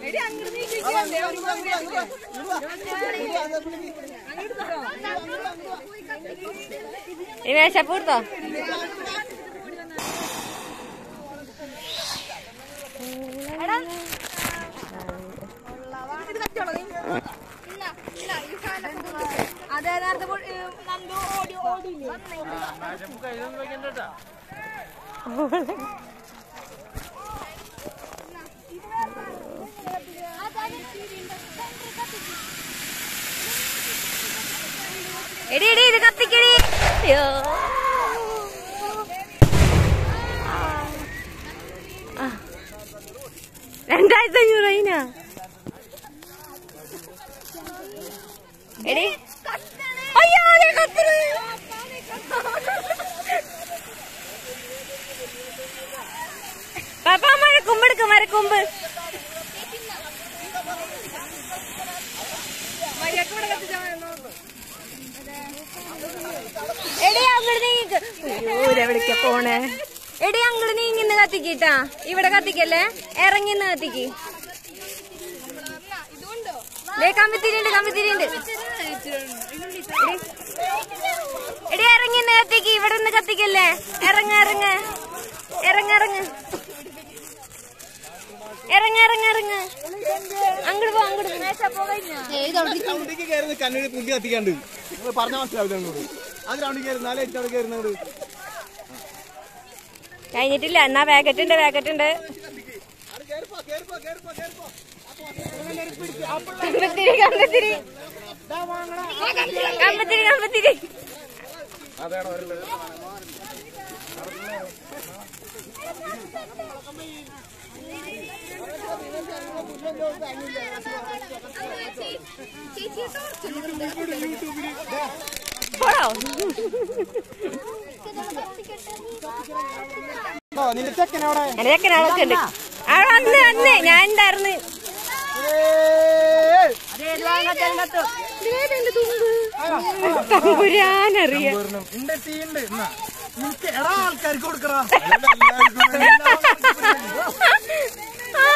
ഈ മേശപ്പൂർത്തോ അതെ നേരത്തെ പൊ- ഏ, നന്ദു ഓടി ഓടി എടി എടി ഇത് കത്തിക്കടി അയ്യോ ആ. രണ്ടായിരത്തി അഞ്ഞൂറ് അതിനാ എടി അയ്യോ ദേ കത്തണ്. പാപ്പാ മരക്കൊമ്പെടുക്ക് മരക്കൊമ്പ് എടി അങ്ങോട്ട് നീങ്ങി എവിടേക്കാ പോണേ എടി അങ്ങോട്ട് നീങ്ങിന്ന് കത്തിക്കിട്ടാ ഇവിടെ കത്തിക്കല്ലേ ഇറങ്ങിന്ന് കത്തിക്ക് ദേ കമ്പിത്തിരിണ്ട് കമ്പിത്തിരിണ്ട് എടി. എടി ഇറങ്ങിന്ന് കത്തിക്ക് ഇവിടെ നിന്ന് കത്തിക്കല്ലേ ഇറങ്ങ ഇറങ്ങ ഇറങ്ങ ഇറങ്ങ ഇറങ്ങ ഇറങ്ങ ഇറങ്ങ അങ്ങോട്ട് പോ അങ്ങോട്ട് ഗ്രൗണ്ടിലേക്ക് കയറുന്ന കണ്ണൂര് പുല്ല് കത്തിക്കാണ്ട് നിങ്ങൾ പറഞ്ഞ മനസ്സിലാവില്ല അങ്ങോട്ട് ആ ഗ്രൗണ്ടിൽ കയറുന്നാലേ ഏറ്റവും അവിടെ കയറുന്നത് കഴിഞ്ഞിട്ടില്ല എന്നാ പാക്കറ്റ് ഉണ്ട് പാക്കറ്റ് ഉണ്ട് കമ്പത്തിരി കമ്പത്തിരി കമ്പത്തിരി കമ്പത്തിരി പോടോ നിന്റെ ചെക്കൻ അവിടെ എന്റെ ചെക്കനാളൊക്കെ ഉണ്ട് അവിടെ വന്ന് വന്ന് ഞാൻ ഉണ്ടായിരുന്നു തമ്പുരാനറിയാം ഉണ്ട് തീ ഉണ്ട് എടാ ആൾക്കാർക്ക് കൊടുക്കറാ ആ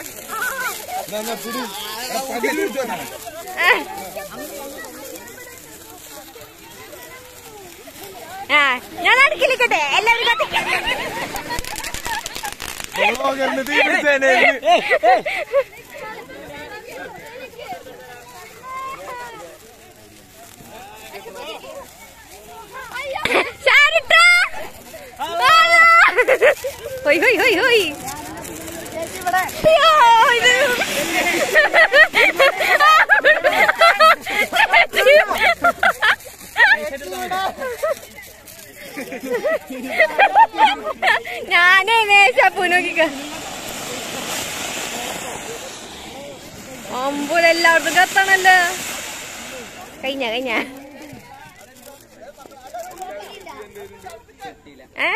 ആ ഞാൻ അടുക്കിലിക്കട്ടെ എല്ലാവരും കത്തിക്കട്ടെ ചാരിട്ടാ ഹോയ് ഹോയ് ഹോയ് ഹോയ് അയ്യോ, ഇത്. ഞാനേ മേശപ്പൂ നോക്കിക്ക അമ്പൂലെല്ലാവർക്കും കത്തണല്ലോ കഴിഞ്ഞ കഴിഞ്ഞ ഏ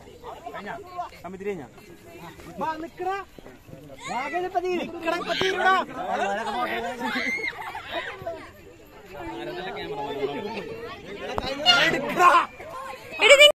എടി നീ